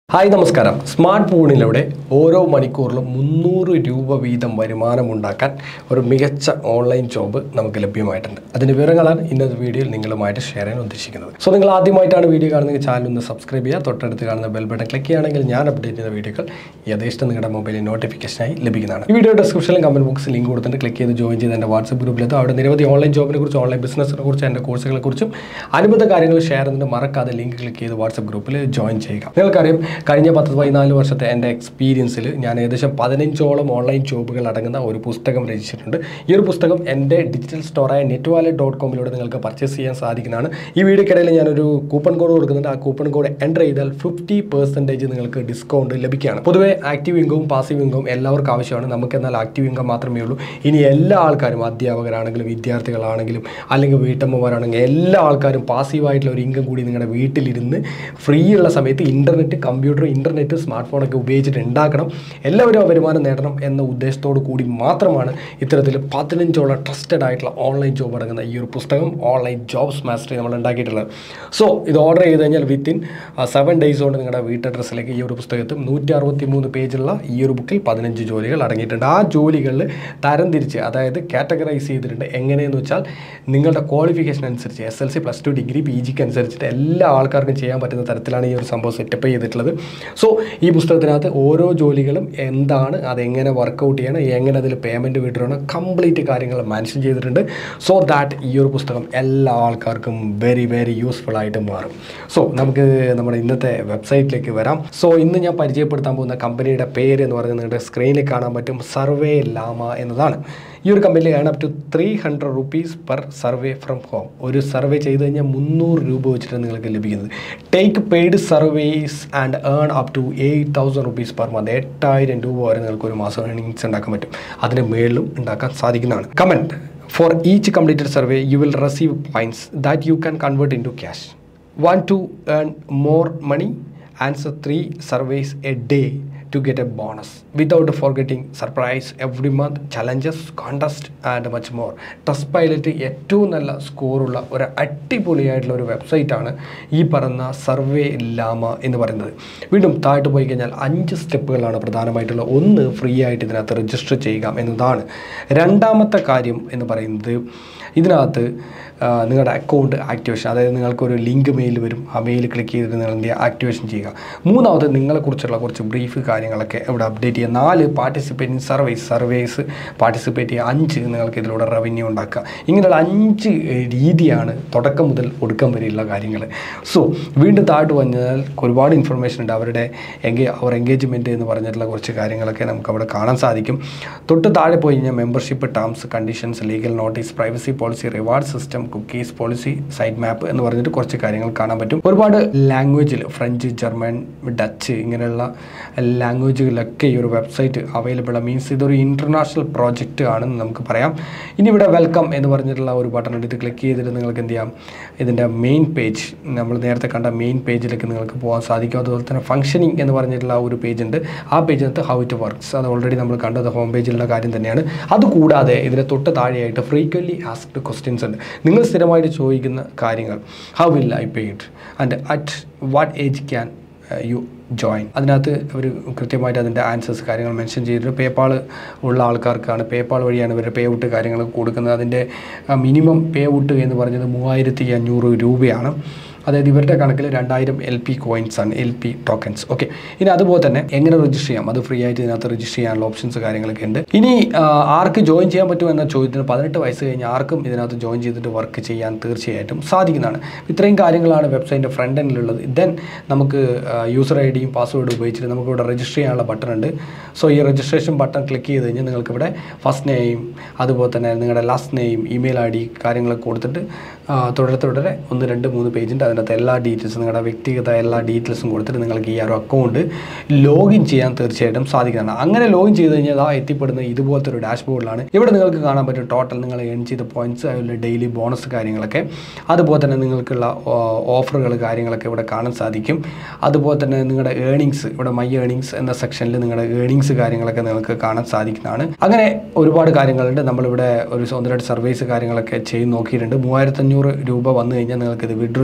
hi നമസ്കാരം smart ഫോണിലൂടെ ഓരോ മണിക്കൂറിലും മുന്നൂറ് രൂപ വീതം വരുമാനമുണ്ടാക്കാൻ ഒരു മികച്ച ഓൺലൈൻ ജോബ് നമുക്ക് ലഭ്യമായിട്ടുണ്ട് അതിൻ്റെ വിവരങ്ങളാണ് ഇന്നത്തെ വീഡിയോയിൽ നിങ്ങളുമായിട്ട് ഷെയർ ചെയ്യാൻ ഉദ്ദേശിക്കുന്നത് സോ നിങ്ങൾ ആദ്യമായിട്ടാണ് വീഡിയോ കാണുന്നെങ്കിൽ ചാനൽ ഒന്ന് സബ്സ്ക്രൈബ് ചെയ്യുക തൊട്ടടുത്ത് കാണുന്ന ബെൽ ബട്ടൺ ക്ലിക്ക് ചെയ്യുകയാണെങ്കിൽ ഞാൻ അപ്ഡേറ്റ് ചെയ്യുന്ന വീഡിയോകൾ യഥേഷ്ടം നിങ്ങളുടെ മൊബൈലിൽ നോട്ടിഫിക്കേഷനായി ലഭിക്കുന്നതാണ് ഈ വീഡിയോ ഡിസ്ക്രിപ്ഷനിലും കമൻറ്റ് ബോക്സിൽ ലിങ്ക് കൊടുത്തിട്ട് ക്ലിക്ക് ചെയ്ത് ജോയിൻ ചെയ്ത് എൻ്റെ വാട്സപ്പ് ഗ്രൂപ്പിലെത്തും അവിടെ നിരവധി ഓൺലൈൻ ജോബിനെ കുറിച്ച് ഓൺലൈൻ ബിസിനസ്സിനെ കുറിച്ച് എൻ്റെ കോഴ്സുകളെ കുറിച്ചും അനുബന്ധ കാര്യങ്ങൾ ഷെയർ ചെയ്യുന്നത് മറക്കാതെ ലിങ്ക് ക്ലിക്ക് ചെയ്ത് വാട്സപ്പ് ഗ്രൂപ്പിൽ ജോയിൻ ചെയ്യുക നിങ്ങൾക്കറിയാം കഴിഞ്ഞ പത്ത് പതിനാല് വർഷത്തെ എൻ്റെ എക്സ്പീരിയൻസിൽ ഞാൻ ഏകദേശം പതിനഞ്ചോളം ഓൺലൈൻ ജോബുകൾ അടങ്ങുന്ന ഒരു പുസ്തകം രചിച്ചിട്ടുണ്ട് ഈ ഒരു പുസ്തകം എൻ്റെ ഡിജിറ്റൽ സ്റ്റോറായ നെറ്റ് വാലറ്റ് ഡോട്ട് കോമിലൂടെ നിങ്ങൾക്ക് പർച്ചേസ് ചെയ്യാൻ സാധിക്കുന്നതാണ് ഈ വീഡിയോക്കിടയിൽ ഞാനൊരു കൂപ്പൺ കോഡ് കൊടുക്കുന്നുണ്ട് ആ കൂപ്പൺ കോഡ് എൻ്റർ ചെയ്താൽ ഫിഫ്റ്റി പെർസെൻറ്റേജ് നിങ്ങൾക്ക് ഡിസ്കൗണ്ട് ലഭിക്കുകയാണ് പൊതുവേ ആക്റ്റീവ് ഇൻകവും പാസീവ് ഇൻകവും എല്ലാവർക്കും ആവശ്യമാണ് നമുക്ക് എന്നാൽ ആക്റ്റീവ് ഇൻകം മാത്രമേ ഉള്ളൂ ഇനി എല്ലാ ആൾക്കാരും അധ്യാപകരാണെങ്കിലും വിദ്യാർത്ഥികളാണെങ്കിലും അല്ലെങ്കിൽ വീട്ടമ്മമാരാണെങ്കിലും എല്ലാ ആൾക്കാരും പാസീവായിട്ടുള്ള ഒരു ഇൻകം കൂടി നിങ്ങളുടെ വീട്ടിലിരുന്ന് ഫ്രീ ഉള്ള സമയത്ത് ഇൻ്റർനെറ്റ് കമ്പ്യൂട്ടർ ഇൻ്റർനെറ്റ് സ്മാർട്ട് ഫോണൊക്കെ ഉപയോഗിച്ചിട്ട് ഉണ്ടാക്കണം എല്ലാവരും ആ വരുമാനം നേടണം എന്ന ഉദ്ദേശത്തോടു കൂടി മാത്രമാണ് ഇത്തരത്തിൽ പതിനഞ്ചോളം ട്രസ്റ്റഡ് ആയിട്ടുള്ള ഓൺലൈൻ ജോബ് അടങ്ങുന്ന ഈ ഒരു പുസ്തകം ഓൺലൈൻ ജോബ്സ് മാസ്റ്ററി നമ്മൾ ഉണ്ടാക്കിയിട്ടുള്ളത് സോ ഇത് ഓർഡർ ചെയ്ത് കഴിഞ്ഞാൽ വിത്തിൻ സെവൻ ഡേയ്സ് കൊണ്ട് നിങ്ങളുടെ വീട്ട് അഡ്രസ്സിലേക്ക് ഈ ഒരു പുസ്തകത്തും നൂറ്റി അറുപത്തി മൂന്ന് പേജുള്ള ഈ ഒരു ബുക്കിൽ പതിനഞ്ച് ജോലികൾ അടങ്ങിയിട്ടുണ്ട് ആ ജോലികളിൽ തരം തിരിച്ച് അതായത് കാറ്റഗറൈസ് ചെയ്തിട്ടുണ്ട് എങ്ങനെയെന്ന് വെച്ചാൽ നിങ്ങളുടെ ക്വാളിഫിക്കേഷൻ അനുസരിച്ച് S L C plus two degree P ജിക്ക് അനുസരിച്ചിട്ട് എല്ലാ ആൾക്കാർക്കും ചെയ്യാൻ പറ്റുന്ന തരത്തിലാണ് ഈ ഒരു സംഭവം സെറ്റപ്പ് ചെയ്തിട്ടുള്ളത് സോ ഈ പുസ്തകത്തിനകത്ത് ഓരോ ജോലികളും എന്താണ് അതെങ്ങനെ വർക്കൗട്ട് ചെയ്യണം എങ്ങനെ അതിൽ പേയ്മെൻറ്റ് വിട്ടിരണം കംപ്ലീറ്റ് കാര്യങ്ങൾ മെൻഷൻ ചെയ്തിട്ടുണ്ട് സോ ദാറ്റ് ഈ ഒരു പുസ്തകം എല്ലാ ആൾക്കാർക്കും വെരി വെരി യൂസ്ഫുൾ ആയിട്ട് മാറും സോ നമുക്ക് നമ്മുടെ ഇന്നത്തെ വെബ്സൈറ്റിലേക്ക് വരാം സോ ഇന്ന് ഞാൻ പരിചയപ്പെടുത്താൻ പോകുന്ന കമ്പനിയുടെ പേര് എന്ന് പറയുന്നത് നിങ്ങളുടെ സ്ക്രീനിൽ കാണാൻ പറ്റും സർവേ ലാമ എന്നതാണ് ഈ ഒരു കമ്പനിയിൽ earn up to three hundred rupees per survey from home ഒരു സർവേ ചെയ്ത് കഴിഞ്ഞാൽ മുന്നൂറ് രൂപ വെച്ചിട്ടാണ് നിങ്ങൾക്ക് ലഭിക്കുന്നത് take paid surveys and earn up to eight thousand rupees per month എട്ടായിരം രൂപ വരെ നിങ്ങൾക്ക് ഒരു മാസം ഏണിങ്സ് ഉണ്ടാക്കാൻ പറ്റും അതിന് മേളിലും ഉണ്ടാക്കാൻ സാധിക്കുന്നതാണ് comment for each completed survey you will receive points that you can convert into cash want to earn more money answer three surveys a day to get a bonus without forgetting surprise every month challenges contest and much more Trustpilot ഏറ്റവും നല്ല സ്കോറുള്ള ഒരു അടിപൊളിയായിട്ടുള്ള ഒരു വെബ്സൈറ്റാണ് ഈ പറയുന്ന survey ലാമ എന്ന് പറയുന്നത് വീണ്ടും താഴോട്ട് പോയി കഴിഞ്ഞാൽ അഞ്ച് സ്റ്റെപ്പുകളാണ് പ്രധാനമായിട്ടുള്ള ഒന്ന് ഫ്രീ ആയിട്ട് ഇതിനകത്ത് രജിസ്റ്റർ ചെയ്യുക എന്നതാണ് രണ്ടാമത്തെ കാര്യം എന്ന് പറയുന്നത് ഇതിനകത്ത് ആ, നിങ്ങളുടെ അക്കൗണ്ട് ആക്ടിവേഷൻ അതായത് നിങ്ങൾക്കൊരു ലിങ്ക് മെയിൽ വരും ആ മെയിൽ ക്ലിക്ക് ചെയ്തിട്ട് നിങ്ങൾ എന്ത് ചെയ്യുക ആക്ടിവേഷൻ ചെയ്യുക മൂന്നാമത് നിങ്ങളെക്കുറിച്ചുള്ള കുറച്ച് ബ്രീഫ് കാര്യങ്ങളൊക്കെ ഇവിടെ അപ്ഡേറ്റ് ചെയ്യുക നാല് പാർട്ടിസിപ്പേറ്റിംഗ് സർവീസ് സർവേസ് പാർട്ടിസിപ്പേറ്റ് ചെയ്യുക അഞ്ച് നിങ്ങൾക്ക് ഇതിലൂടെ റവന്യൂ ഉണ്ടാക്കുക ഇങ്ങനെയുള്ള അഞ്ച് ഏഹ്, രീതിയാണ് തുടക്കം മുതൽ ഒടുക്കം വരെയുള്ള കാര്യങ്ങൾ സോ വീണ്ടും താഴോട്ട് വന്നാൽ ഒരുപാട് ഇൻഫർമേഷൻ ഉണ്ട് അവരുടെ എങ്കേ അവർ എൻഗേജ്മെൻറ്റ് എന്ന് പറഞ്ഞിട്ടുള്ള കുറച്ച് കാര്യങ്ങളൊക്കെ നമുക്ക് അവിടെ കാണാൻ സാധിക്കും തൊട്ട് താഴെ പോയി കഴിഞ്ഞാൽ membership terms conditions legal notice privacy policy reward system cookies policy site map എന്ന് പറഞ്ഞിട്ട് കുറച്ച് കാര്യങ്ങൾ കാണാൻ പറ്റും ഒരുപാട് ലാംഗ്വേജിൽ ഫ്രഞ്ച് ജർമ്മൻ ഡച്ച് ഇങ്ങനെയുള്ള ലാംഗ്വേജുകളിലൊക്കെ ഈ ഒരു വെബ്സൈറ്റ് അവൈലബിൾ മീൻസ് ഇതൊരു ഇൻ്റർനാഷണൽ പ്രോജക്റ്റ് ആണെന്ന് നമുക്ക് പറയാം ഇനി ഇവിടെ വെൽക്കം എന്ന് പറഞ്ഞിട്ടുള്ള ഒരു ബട്ടൺ ഉണ്ട് ഇത് ക്ലിക്ക് ചെയ്തിട്ട് നിങ്ങൾക്ക് എന്ത് ചെയ്യാം ഇതിൻ്റെ മെയിൻ പേജ് നമ്മൾ നേരത്തെ കണ്ട മെയിൻ പേജിലേക്ക് നിങ്ങൾക്ക് പോകാൻ സാധിക്കും അതുപോലെ തന്നെ ഫംഗ്ഷനിങ് എന്ന് പറഞ്ഞിട്ടുള്ള ഒരു പേജ് ഉണ്ട് ആ പേജിനകത്ത് ഹൗ ഇറ്റ് വർക്ക്സ് അത് ഓൾറെഡി നമ്മൾ കണ്ടത് ഹോം പേജിലുള്ള കാര്യം തന്നെയാണ് അതുകൂടാതെ ഇതിന് തൊട്ട് താഴെയായിട്ട് ഫ്രീക്വൻലി ആസ്ക്ഡ് ക്വസ്റ്റ്യൻസ് ഉണ്ട് നിങ്ങൾ സ്ഥിരമായിട്ട് ചോദിക്കുന്ന കാര്യങ്ങൾ how will I pay it and at what age can you join അതിനകത്ത് ഒരു കൃത്യമായിട്ട് അതിൻ്റെ ആൻസേഴ്സ് കാര്യങ്ങൾ മെൻഷൻ ചെയ്തിട്ട് പേപ്പാൾ ഉള്ള ആൾക്കാർക്കാണ് പേപ്പാൾ വഴിയാണ് ഇവരുടെ പേ ഔട്ട് കാര്യങ്ങൾ കൊടുക്കുന്നത് അതിൻ്റെ മിനിമം പേ ഔട്ട് എന്ന് പറഞ്ഞത് മൂവായിരത്തി അഞ്ഞൂറ് രൂപയാണ് അതായത് ഇവരുടെ കണക്കിൽ രണ്ടായിരം എൽ പി കോയിൻസ് ആണ് എൽ പി ടോക്കൺസ് ഓക്കെ ഇനി അതുപോലെ തന്നെ എങ്ങനെ രജിസ്റ്റർ ചെയ്യാം അത് ഫ്രീ ആയിട്ട് ഇതിനകത്ത് രജിസ്റ്റർ ചെയ്യാനുള്ള ഓപ്ഷൻസ് കാര്യങ്ങളൊക്കെ ഉണ്ട് ഇനി ആ, ആർക്ക് ജോയിൻ ചെയ്യാൻ പറ്റും എന്ന ചോദ്യത്തിന് പതിനെട്ട് വയസ്സ് കഴിഞ്ഞ് ആർക്കും ഇതിനകത്ത് ജോയിൻ ചെയ്തിട്ട് വർക്ക് ചെയ്യാൻ തീർച്ചയായിട്ടും സാധിക്കുന്നതാണ് ഇത്രയും കാര്യങ്ങളാണ് വെബ്സൈറ്റിൻ്റെ ഫ്രണ്ട് എൻഡിലുള്ളത് ദെൻ നമുക്ക് യൂസർ ഐ ഡിയും പാസ്വേഡും ഉപയോഗിച്ചിട്ട് നമുക്ക് ഇവിടെ രജിസ്റ്റർ ചെയ്യാനുള്ള ബട്ടൺ ഉണ്ട് സോ ഈ രജിസ്ട്രേഷൻ ബട്ടൺ ക്ലിക്ക് ചെയ്ത് കഴിഞ്ഞാൽ നിങ്ങൾക്ക് ഇവിടെ ഫസ്റ്റ് നെയിം അതുപോലെ തന്നെ നിങ്ങളുടെ last name email I D കാര്യങ്ങളൊക്കെ കൊടുത്തിട്ട് ആ, തുടരെ തുടരെ ഒന്ന് രണ്ട് മൂന്ന് പേജുണ്ട് അതിനകത്ത് എല്ലാ ഡീറ്റെയിൽസും നിങ്ങളുടെ വ്യക്തിഗത എല്ലാ ഡീറ്റെയിൽസും കൊടുത്തിട്ട് നിങ്ങൾക്ക് ഈ ഒരു അക്കൗണ്ട് ലോഗിൻ ചെയ്യാൻ തീർച്ചയായിട്ടും സാധിക്കുന്നതാണ് അങ്ങനെ ലോഗിൻ ചെയ്ത് കഴിഞ്ഞാൽ ആ എത്തിപ്പെടുന്ന ഇതുപോലത്തെ ഒരു ഡാഷ്ബോർഡിലാണ് ഇവിടെ നിങ്ങൾക്ക് കാണാൻ പറ്റും ടോട്ടൽ നിങ്ങൾ ഏൺ ചെയ്ത പോയിന്റ്സ് അതുപോലെ ഡെയിലി ബോണസ് കാര്യങ്ങളൊക്കെ അതുപോലെ തന്നെ നിങ്ങൾക്കുള്ള ഓഫറുകൾ കാര്യങ്ങളൊക്കെ ഇവിടെ കാണാൻ സാധിക്കും അതുപോലെ തന്നെ നിങ്ങളുടെ ഏണിങ്സ് ഇവിടെ മൈ ഏണിങ്സ് എന്ന സെക്ഷനിൽ നിങ്ങളുടെ ഏണിങ്സ് കാര്യങ്ങളൊക്കെ നിങ്ങൾക്ക് കാണാൻ സാധിക്കുന്നതാണ് അങ്ങനെ ഒരുപാട് കാര്യങ്ങളുണ്ട് നമ്മളിവിടെ ഒരു ഒന്ന് രണ്ട് സർവീസ് കാര്യങ്ങളൊക്കെ ചെയ്ത് നോക്കിയിട്ടുണ്ട് മൂവായിരത്തഞ്ഞൂറ് രൂപ വന്നു കഴിഞ്ഞാൽ നിങ്ങൾക്ക് ഇത് വിഡ്രോ ചെയ്യാനുള്ള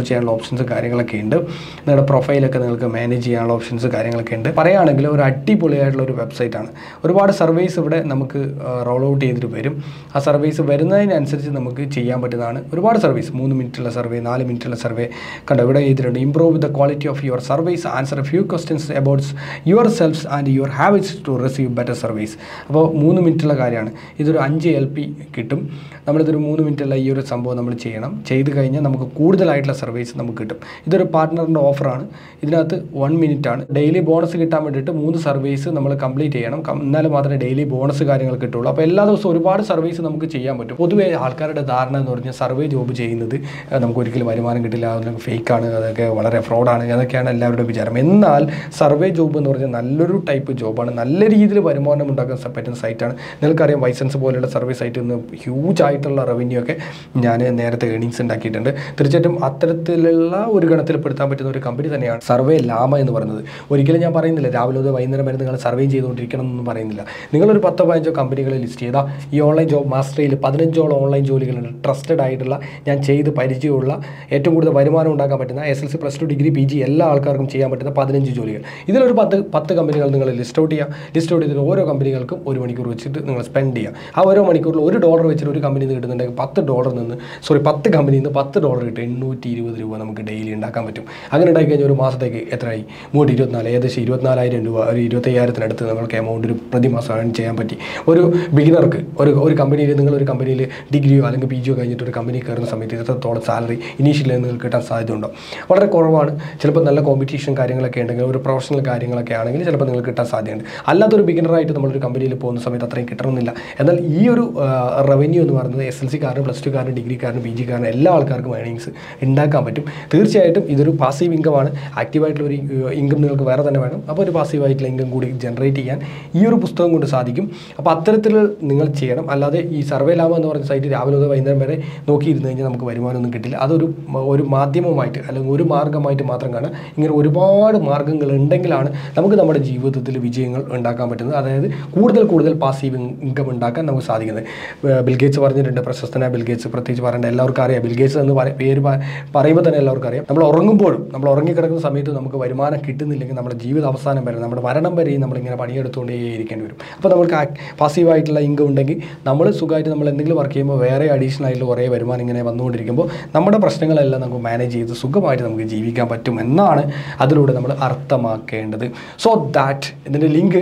ഓപ്ഷൻസ് കാര്യങ്ങളൊക്കെ ഉണ്ട് നിങ്ങളുടെ പ്രൊഫൈലൊക്കെ നിങ്ങൾക്ക് മാനേജ് ചെയ്യാനുള്ള ഓപ്ഷൻസ് കാര്യങ്ങളൊക്കെ ഉണ്ട് പറയുകയാണെങ്കിൽ ഒരു അടിപൊളിയായിട്ടുള്ള ഒരു വെബ്സൈറ്റ് ആണ് ഒരുപാട് സർവീസ് ഇവിടെ നമുക്ക് റോൾ ഔട്ട് ചെയ്തിട്ട് വരും ആ സർവീസ് വരുന്നതിനനുസരിച്ച് നമുക്ക് ചെയ്യാൻ പറ്റുന്നതാണ് ഒരുപാട് സർവീസ് മൂന്ന് മിനിറ്റുള്ള സർവേ നാല് മിനിറ്റുള്ള സർവേ കണ്ടോ ഇവിടെ ചെയ്തിട്ടുണ്ട് improve the quality of your service answer a few questions abouts your selfs and your habits to receive better service അപ്പോൾ മൂന്ന് മിനിറ്റുള്ള കാര്യമാണ് ഇതൊരു അഞ്ച് എൽ പി കിട്ടും നമ്മളിതൊരു മൂന്ന് മിനിറ്റുള്ള ഈ ഒരു സംഭവം നമ്മൾ ചെയ്യണം ചെയ്ത് കഴിഞ്ഞാൽ നമുക്ക് കൂടുതലായിട്ടുള്ള സർവീസ് നമുക്ക് കിട്ടും ഇതൊരു പാർട്ട്ണറിൻ്റെ ഓഫറാണ് ഇതിനകത്ത് വൺ മിനിറ്റ് ആണ് ഡെയിലി ബോണസ് കിട്ടാൻ വേണ്ടിയിട്ട് മൂന്ന് സർവീസ് നമ്മൾ കംപ്ലീറ്റ് ചെയ്യണം കം- എന്നാലും മാത്രമേ ഡെയിലി ബോണസ് കാര്യങ്ങൾ കിട്ടുള്ളൂ അപ്പോൾ എല്ലാ ദിവസവും ഒരുപാട് സർവീസ് നമുക്ക് ചെയ്യാൻ പറ്റും പൊതുവേ ആൾക്കാരുടെ ധാരണ എന്ന് പറഞ്ഞാൽ സർവേ ജോബ് ചെയ്യുന്നത് ഏഹ്, നമുക്ക് ഒരിക്കലും വരുമാനം കിട്ടില്ല അതൊക്കെ ഫേക്കാണ് അതൊക്കെ വളരെ ഫ്രോഡാണ് അതൊക്കെയാണ് എല്ലാവരുടെയും വിചാരം എന്നാൽ സർവേ ജോബ് എന്ന് പറഞ്ഞാൽ നല്ലൊരു ടൈപ്പ് ജോബാണ് നല്ല രീതിയിൽ വരുമാനം ഉണ്ടാക്കാൻ സ- പറ്റുന്ന സൈറ്റാണ് നിങ്ങൾക്കറിയാം വൈസൻസ് പോലെയുള്ള സർവീസ് സൈറ്റിൽ നിന്ന് ഹ്യൂജ് ആയിട്ടുള്ള റവന്യൂ ഒക്കെ ഞാൻ നേരത്തെ ഏണിങ്സ് ഉണ്ടാക്കിയിട്ടുണ്ട് തീർച്ചയായിട്ടും അത്തരത്തിലുള്ള ഒരു ഗണത്തിൽ പെടുത്താൻ പറ്റുന്ന ഒരു കമ്പനി തന്നെയാണ് സർവേ ലാമ എന്ന് പറയുന്നത് ഒരിക്കലും ഞാൻ പറയുന്നില്ല രാവിലെ മുതൽ വൈകുന്നേരം വരെ നിങ്ങൾ സർവേ ചെയ്തുകൊണ്ടിരിക്കണം എന്നൊന്നും പറയുന്നില്ല നിങ്ങളൊരു പത്തോ പതിനഞ്ചോ കമ്പനികളെ ലിസ്റ്റ് ചെയ്താൽ ഈ ഓൺലൈൻ ജോബ് മാസ്റ്ററിയിൽ പതിനഞ്ചോളം ഓൺലൈൻ ജോലികളുണ്ട് ട്രസ്റ്റഡ് ആയിട്ടുള്ള ഞാൻ ചെയ്ത് പരിചയമുള്ള ഏറ്റവും കൂടുതൽ വരുമാനം ഉണ്ടാക്കാൻ പറ്റുന്ന S L C plus two degree P G എല്ലാ ആൾക്കാർക്കും ചെയ്യാൻ പറ്റുന്ന പതിനഞ്ച് ജോലികൾ ഇതിലൊരു പത്ത് പത്ത് കമ്പനികൾ നിങ്ങൾ ലിസ്റ്റ് ഔട്ട് ചെയ്യുക ലിസ്റ്റ് ഔട്ട് ചെയ്തിട്ട് ഓരോ കമ്പനികൾക്കും ഒരു മണിക്കൂർ വെച്ചിട്ട് നിങ്ങൾ സ്പെൻഡ് ചെയ്യുക ആ ഓരോ മണിക്കൂറിൽ ഒരു ഡോളർ വെച്ചിട്ട് ഒരു കമ്പനിയിൽ നിന്ന് കിട്ടുന്നുണ്ടെങ്കിൽ പത്ത് ഡോളർ നിന്ന് സോറി പത്ത് കമ്പനിയിൽ നിന്ന് പത്ത് ഡോളർ കിട്ടും എണ്ണൂറ്റി ഇരുപത് രൂപ നമുക്ക് ഡെയിലി ഉണ്ടാക്കാൻ പറ്റും അങ്ങനെ ഉണ്ടാക്കി കഴിഞ്ഞാൽ ഒരു മാസത്തേക്ക് എത്രയായി മൂന്ന് ഇരുപത്തിനാല് ഏകദേശം ഇരുപത്തിനാലായിരം രൂപ ഒരു ഇരുപത്തയ്യായിരത്തിനടുത്ത് നമുക്ക് എമൗണ്ട് ഒരു പ്രതിമാസം ഏൺ ചെയ്യാൻ പറ്റി ഒരു ബിഗിനർക്ക് ഒരു ഒരു കമ്പനിയിൽ നിങ്ങൾ ഒരു കമ്പനിയിൽ ഡിഗ്രിയോ അല്ലെങ്കിൽ പി ജിയോ കഴിഞ്ഞിട്ട് ഒരു കമ്പനി കയറുന്ന സമയത്ത് എത്രത്തോളം സാലറി ഇനീഷ്യലി നിങ്ങൾക്ക് കിട്ടാൻ സാധ്യതയുണ്ടോ വളരെ കുറവാണ് ചിലപ്പോൾ നല്ല കോമ്പറ്റീഷൻ കാര്യങ്ങളൊക്കെ ഉണ്ടെങ്കിൽ ഒരു പ്രൊഫഷണൽ കാര്യങ്ങളൊക്കെ ആണെങ്കിൽ ചിലപ്പോൾ നിങ്ങൾക്ക് കിട്ടാൻ സാധ്യതയുണ്ട് അല്ലാത്തൊരു ബിഗിനറായിട്ട് നമ്മളൊരു കമ്പനിയിൽ പോകുന്ന സമയത്ത് അത്രയും കിട്ടണമെന്നില്ല എന്നാൽ ഈ ഒരു റവന്യൂ എന്ന് പറയുന്നത് എസ് എൽ സിക്കാരന് പ്ലസ് ടുക്കാരന് ഡിഗ്രിക്കാരന് പി ജിക്കാരന് എല്ലാ ആൾക്കാർക്കും ഏണിങ്സ് ഉണ്ടാക്കാൻ പറ്റും തീർച്ചയായിട്ടും ഇതൊരു പാസീവ് ഇൻകമാണ് ആക്റ്റീവായിട്ടുള്ള ഒരു ഇൻകം നിങ്ങൾക്ക് വേറെ തന്നെ വേണം അപ്പോൾ ഒരു പാസീവായിട്ടുള്ള ഇൻകം കൂടി ജനറേറ്റ് ചെയ്യാൻ ഈ ഒരു പുസ്തകം കൊണ്ട് സാധിക്കും അപ്പോൾ അത്തരത്തിൽ നിങ്ങൾ ചെയ്യണം അല്ലാതെ ഈ സർവേ ലാഭം എന്ന് പറയുന്ന സൈറ്റ് രാവിലെ മുതൽ വൈകുന്നേരം വരെ നോക്കിയിരുന്നു കഴിഞ്ഞാൽ നമുക്ക് വരുമാനമൊന്നും കിട്ടില്ല അതൊരു മ- ഒരു മാധ്യമമായിട്ട് അല്ലെങ്കിൽ ഒരു മാർഗ്ഗമായിട്ട് മാത്രം കാണാം ഇങ്ങനെ ഒരുപാട് മാർഗ്ഗങ്ങൾ ഉണ്ടെങ്കിലാണ് നമുക്ക് നമ്മുടെ ജീവിതത്തിൽ വിജയങ്ങൾ ഉണ്ടാക്കാൻ പറ്റുന്നത് അതായത് കൂടുതൽ കൂടുതൽ പാസീവ് ഇൻകം ഉണ്ടാക്കാൻ നമുക്ക് സാധിക്കുന്നത് ഏഹ് ബിൽഗേറ്റ്സ് പറഞ്ഞിട്ടുണ്ട് പ്രശസ്തനായ ബിൽഗേറ്റ്സ് പ്രത്യേകിച്ച് പറയേണ്ട എല്ലാവർക്കും അറിയാം ബിൽഗേറ്റ്സ് എന്ന് പറ- പേര് പ- പറയുമ്പോൾ തന്നെ എല്ലാവർക്കും അറിയാം നമ്മൾ ഉറങ്ങുമ്പോഴും നമ്മൾ ഉറങ്ങിക്കിടക്കുന്ന സമയത്ത് നമുക്ക് വരുമാനം കിട്ടുന്നില്ലെങ്കിൽ നമ്മുടെ ജീവിത അവസാനം വരെ നമ്മുടെ മരണം വരെയും നമ്മളിങ്ങനെ പണിയെടുത്തുകൊണ്ടേ ഇരിക്കേണ്ടി വരും അപ്പോൾ നമുക്ക് പാസീവായിട്ടുള്ള ഇൻകം ഉണ്ടെങ്കിൽ നമ്മൾ സുഖമായിട്ട് നമ്മൾ എന്തെങ്കിലും വർക്ക് ചെയ്യുമ്പോൾ വേറെ അഡീഷണൽ ആയിട്ടുള്ള കുറേ വരുമാനം ഇങ്ങനെ വന്നുകൊണ്ടിരിക്കുമ്പോൾ നമ്മുടെ പ്രശ്നങ്ങളെല്ലാം നമുക്ക് മാനേജ് ചെയ്ത് സുഖമായിട്ട് നമുക്ക് ജീവിക്കാൻ പറ്റും എന്നാണ് അതിലൂടെ നമ്മൾ അർത്ഥമാക്കേണ്ടത് സോ ദാറ്റ് ഇതിൻ്റെ ലിങ്ക്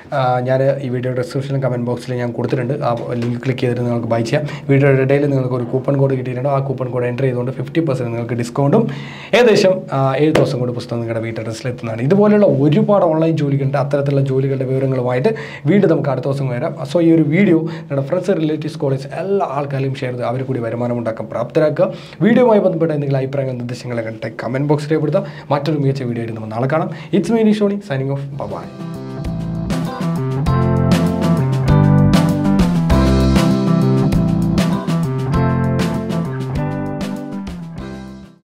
ഞാൻ ഈ വീഡിയോ ഡിസ്ക്രിപ്ഷനിലും കമൻറ്റ് ബോക്സിൽ ഞാൻ കൊടുത്തിട്ടുണ്ട് ആ ലിങ്ക് ക്ലിക്ക് ചെയ്തിട്ട് നിങ്ങൾക്ക് ബൈ ചെയ്യാം വീഡിയോയുടെ ഇടയിൽ നിങ്ങൾക്ക് ഒരു കൂപ്പൺ കോഡ് കിട്ടിയിട്ടുണ്ട് ആ കൂപ്പൺ കോഡ് എൻ്റർ ചെയ്തുകൊണ്ട് ഫിഫ്റ്റി പെർസെൻറ്റ് നിങ്ങൾക്ക് ഡിസ്കൗണ്ടും ഏകദേശം ആ, ഏഴ് ദിവസം കൊണ്ട് പുസ്തകം നിങ്ങളുടെ വീട്ട് അഡ്രസ്സിൽ എത്തുന്നതാണ് ഇതുപോലെയുള്ള ഒരുപാട് ഓൺലൈൻ ജോലികളുണ്ട് അത്തരത്തിലുള്ള ജോലികളുടെ വിവരങ്ങളുമായിട്ട് വീണ്ടും നമുക്ക് അടുത്ത ദിവസം വരാം സോ ഈ ഒരു വീഡിയോ നിങ്ങളുടെ ഫ്രണ്ട്സ് റിലേറ്റീവ്സ് കോളേജ് എല്ലാ ആൾക്കാരെയും ഷെയർ ചെയ്ത് അവർ കൂടി വരുമാനം ഉണ്ടാക്കാൻ പ്രാപ്തരാക്കുക വീഡിയോയുമായി ബന്ധപ്പെട്ട എന്തെങ്കിലും അഭിപ്രായങ്ങൾ നിർദ്ദേശങ്ങളെ കണ്ടിട്ട് കമൻറ്റ് ബോക്സിൽ രേഖപ്പെടുത്താം മറ്റൊരു മികച്ച വീഡിയോ ആയിട്ട് നമ്മൾ നാളെ കാണാം it's me Shoni signing off by